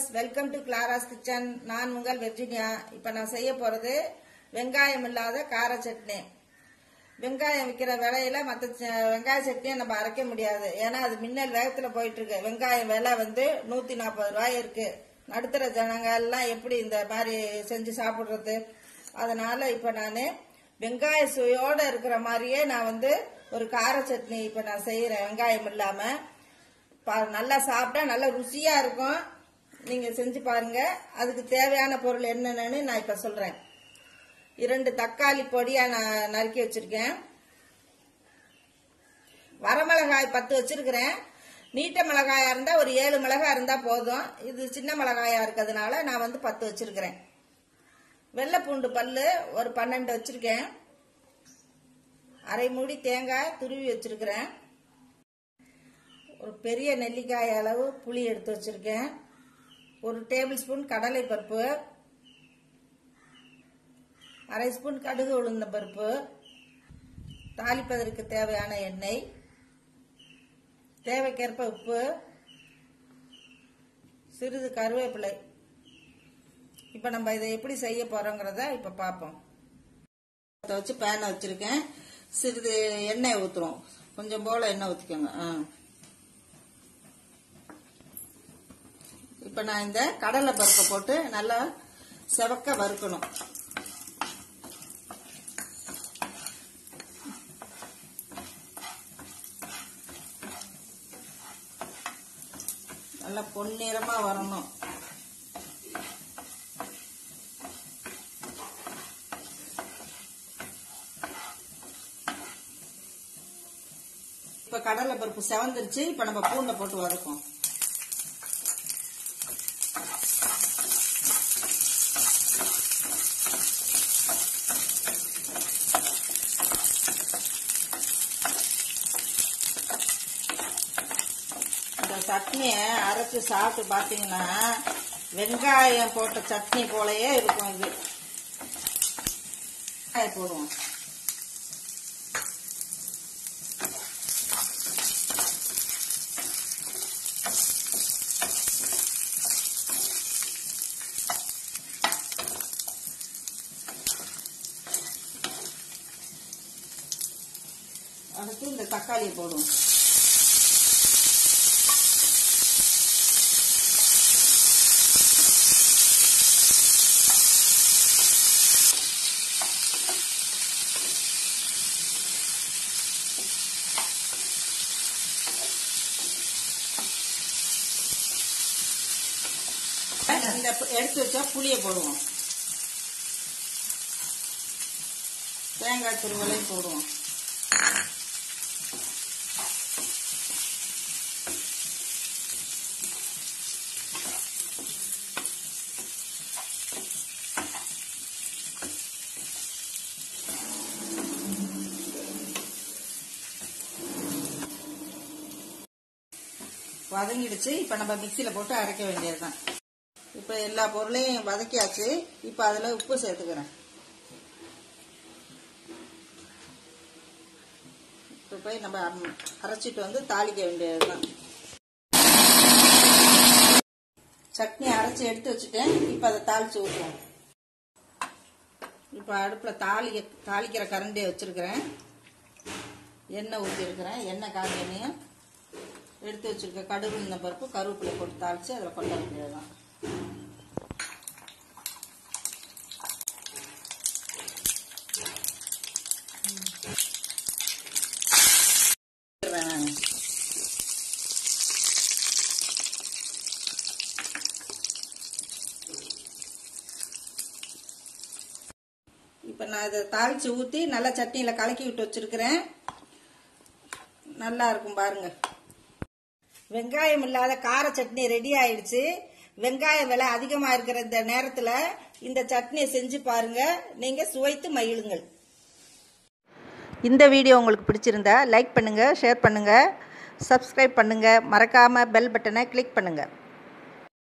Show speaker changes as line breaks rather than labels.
Welcome to Clara's kitchen நான் உங்கள் Virginia இப்போ நான் செய்ய போகிறது வெங்காயம் இல்லாத கார சட்னி வெங்காயம் விற்கிற விலையில மற்ற வெங்காய சட்னியை நம்ம அரைக்க முடியாது ஏன்னா அது மின்னல் வேகத்தில் போயிட்டு இருக்கு வெங்காயம் விலை வந்து நூற்றி நாற்பது ரூபாய் இருக்கு நடுத்தர ஜனங்க எல்லாம் எப்படி இந்த மாதிரி செஞ்சு சாப்பிட்றது அதனால இப்போ நான் வெங்காய சுவையோட இருக்கிற மாதிரியே நான் வந்து ஒரு கார சட்னி இப்போ நான் செய்கிறேன் வெங்காயம் இல்லாமல் பா- நல்லா சாப்பிட்டா நல்லா ருசியா இருக்கும் நீங்க செஞ்சு பாருங்க அதுக்கு தேவையான பொருள் என்னென்னு நான் இப்ப சொல்றேன் இரண்டு தக்காளி பொடியா நான் நறுக்கி வச்சிருக்கேன் வரமிளகாய் பத்து வச்சிருக்கிறேன் நீட்ட மிளகாயா இருந்தா ஒரு ஏழு மிளகாய் இருந்தா போதும் இது சின்ன மிளகாயா இருக்கிறதுனால நான் வந்து பத்து வச்சிருக்கிறேன் வெள்ளை பூண்டு பல்லு ஒரு பன்னெண்டு வச்சிருக்கேன் அரை மூடி தேங்காய் துருவி வச்சிருக்கிறேன் ஒரு பெரிய நெல்லிக்காய் அளவு புளி எடுத்து வச்சிருக்கேன் ஒரு டேபிள் ஸ்பூன் கடலை பருப்பு அரை ஸ்பூன் கடுகு உளுந்த பருப்பு தாளிப்பதற்கு தேவையான எண்ணெய் தேவைக்கேற்ப உப்பு சிறிது கருவேப்பிலை இப்போ நம்ம இதை எப்படி செய்ய போறோங்கிறத இப்போ பார்ப்போம் இதை வச்சு பேனை வச்சிருக்கேன் சிறிது எண்ணெய் ஊற்றுறோம் கொஞ்சம் போல எண்ணெய் ஊற்றிக்கோங்க ஆ இப்போ நான் இந்த கடலை பருப்பை போட்டு நல்லா செவக்க வறுக்கணும் நல்லா பொன்னிறமா வரணும் இப்ப கடலை பருப்பு செவந்துருச்சு இப்ப நம்ம பூண்டை போட்டு வதக்கும் இந்த சட்னியை அரைச்சு சாப்பிட்டு பார்த்தீங்கன்னா வெங்காயம் போட்ட சட்னி போலயே இருக்கும் இது வெங்காயம் போடுவோம் அடுத்து இந்த தக்காளியை போடுவோம் இந்த பு- எடுத்து வச்சா புளியை போடுவோம் தேங்காய் துருவலையும் போடுவோம் வதங்கிடுச்சு இப்போ நம்ம மிக்சியில் போட்டு அரைக்க வேண்டியதுதான் இப்போ எல்லா பொருளையும் வதக்கியாச்சு இப்போ அதில் உப்பு சேர்த்துக்கிறேன் இப்போ போய் நம்ம அம்- அரைச்சிட்டு வந்து தாளிக்க வேண்டியதுதான் சட்னி அரைச்சி எடுத்து வச்சுட்டேன் இப்போ அதை தாளிச்சு ஊற்றுவோம் இப்போ அடுப்பில் தாளி தாளிக்கிற கரண்டியை வச்சிருக்கிறேன் எண்ணெய் ஊற்றிருக்கிறேன் எண்ணெய் காஞ்ச எண்ணெயும் எடுத்து வச்சிருக்க கடுகு இந்த பருப்பு கருவேப்பிலை போட்டு தாளிச்சு அதில் கொட்ட வேண்டியதுதான் நான். இப்போ நான் இதை தாளிச்சு ஊற்றி நல்லா சட்னியில் கலக்கி விட்டு வச்சிருக்கிறேன் நல்லா இருக்கும் பாருங்க வெங்காயம் இல்லாத கார சட்னி ரெடி ஆயிடுச்சு வெங்காய விலை அதிகமா இருக்கிற இந்த நேரத்துல இந்த சட்னியை செஞ்சு பாருங்க நீங்க சுவைத்து மகிழுங்கள்
இந்த வீடியோ உங்களுக்கு பிடிச்சிருந்தா லைக் பண்ணுங்கள் ஷேர் பண்ணுங்கள் சப்ஸ்கிரைப் பண்ணுங்கள் மறக்காமல் பெல் பட்டனை கிளிக் பண்ணுங்கள்